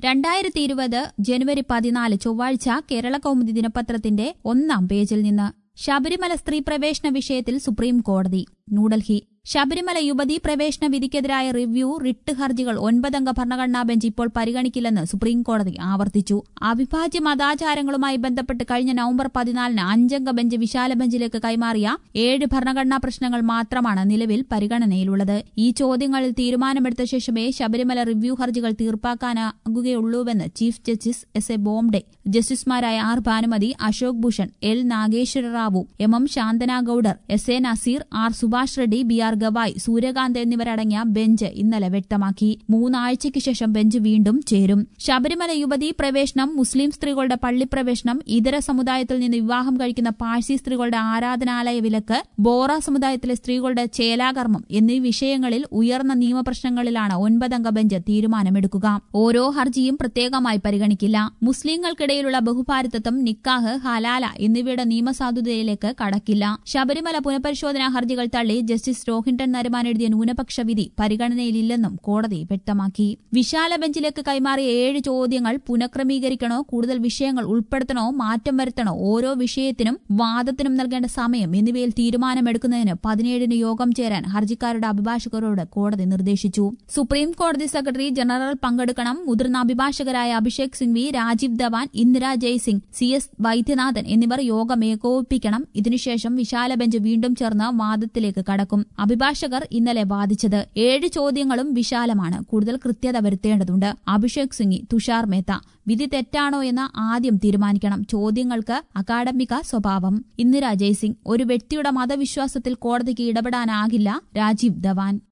രണ്ടായിരത്തി ഇരുപത് ജനുവരി പതിനാല് ചൊവ്വാഴ്ച കേരള കൗമുദി ദിനപത്രത്തിന്റെ ഒന്നാം പേജിൽ നിന്ന് ശബരിമല സ്ത്രീ പ്രവേശന വിഷയത്തിൽ സുപ്രീം കോടതി ന്യൂഡൽഹി ശബരിമല യുവതീ പ്രവേശന വിധിക്കെതിരായ റിവ്യൂ റിട്ട് ഹർജികൾ ഒൻപതംഗ ഭരണഘടനാ ബെഞ്ച് ഇപ്പോൾ പരിഗണിക്കില്ലെന്ന് സുപ്രീം കോടതി ആവർത്തിച്ചു അവിഭാജ്യ മതാചാരങ്ങളുമായി ബന്ധപ്പെട്ട് കഴിഞ്ഞ നവംബർ പതിനാലിന് അഞ്ചംഗ ബെഞ്ച് വിശാല ബെഞ്ചിലേക്ക് കൈമാറിയ ഏഴ് ഭരണഘടനാ പ്രശ്നങ്ങൾ മാത്രമാണ് നിലവിൽ പരിഗണനയിലുള്ളത് ഈ ചോദ്യങ്ങളിൽ തീരുമാനമെടുത്ത ശേഷമേ ശബരിമല റിവ്യൂ ഹർജികൾ തീർപ്പാക്കാനാകുകയുള്ളൂവെന്ന് chief justice S A Bobde ജസ്റ്റിസുമാരായ R Bhanumathi Ashok Bhushan L Nageswara Rao M M Shantanagoudar S A Nazeer R Subhash Reddy B R Gavai Surya Kant എന്നിവരടങ്ങിയ ബെഞ്ച് ഇന്നലെ വ്യക്തമാക്കി മൂന്നാഴ്ചയ്ക്ക് ശേഷം ബെഞ്ച് വീണ്ടും ചേരും ശബരിമല യുവതീ പ്രവേശനം മുസ്ലിം സ്ത്രീകളുടെ പള്ളിപ്രവേശനം ഇതര സമുദായത്തിൽ നിന്ന് വിവാഹം കഴിക്കുന്ന പാഴ്സി സ്ത്രീകളുടെ ആരാധനാലയ വിലക്ക് ബോറ സമുദായത്തിലെ സ്ത്രീകളുടെ ചേലാകർമ്മം എന്നീ വിഷയങ്ങളിൽ ഉയർന്ന നിയമപ്രശ്നങ്ങളിലാണ് ഒൻപതംഗ ബെഞ്ച് തീരുമാനമെടുക്കുക ഓരോ ഹർജിയും പ്രത്യേകമായി പരിഗണിക്കില്ല മുസ്ലിങ്ങൾക്കിടയിലുള്ള ബഹുഭാരിത്വം നിക്കാഹ് ഹലാല എന്നിവയുടെ നിയമസാധുതയിലേക്ക് കടക്കില്ല ശബരിമല പുനഃപരിശോധനാ ഹർജികൾ തള്ളി ജസ്റ്റിസ് രോഹിൻടൺ നരിമാൻ എഴുതിയ ന്യൂനപക്ഷ വിധി പരിഗണനയിലില്ലെന്നും കോടതി വ്യക്തമാക്കി വിശാല ബെഞ്ചിലേക്ക് കൈമാറിയ ഏഴ് ചോദ്യങ്ങൾ പുനഃക്രമീകരിക്കണോ കൂടുതൽ വിഷയങ്ങൾ ഉൾപ്പെടുത്തണോ മാറ്റം വരുത്തണോ ഓരോ വിഷയത്തിനും വാദത്തിനും നൽകേണ്ട സമയം എന്നിവയിൽ തീരുമാനമെടുക്കുന്നതിന് പതിനേഴിന് യോഗം ചേരാൻ ഹർജിക്കാരുടെ അഭിഭാഷകരോട് കോടതി നിർദ്ദേശിച്ചു സുപ്രീം കോടതി സെക്രട്ടറി ജനറൽ പങ്കെടുക്കണം മുതിർന്ന അഭിഭാഷകരായ അഭിഷേക് സിംഗ്വി രാജീവ് ധവാൻ ഇന്ദിര ജയ്സിംഗ് സി എസ് വൈദ്യനാഥൻ എന്നിവർ യോഗം ഏകോപിപ്പിക്കണം ഇതിനുശേഷം വിശാല ബെഞ്ച് വീണ്ടും ചേർന്ന് വാദത്തിലേക്ക് കടക്കും അഭിഭാഷകർ ഇന്നലെ വാദിച്ചത് ഏഴ് ചോദ്യങ്ങളും വിശാലമാണ് കൂടുതൽ കൃത്യത വരുത്തേണ്ടതുണ്ട് അഭിഷേക് സിംഗി തുഷാർ മേത്ത വിധി തെറ്റാണോ എന്ന് ആദ്യം തീരുമാനിക്കണം ചോദ്യങ്ങൾക്ക് അക്കാഡമിക സ്വഭാവം ഇന്ദിര ജയ്സിംഗ് ഒരു വ്യക്തിയുടെ മതവിശ്വാസത്തിൽ കോടതിക്ക് ഇടപെടാനാകില്ല രാജീവ് ധവാൻ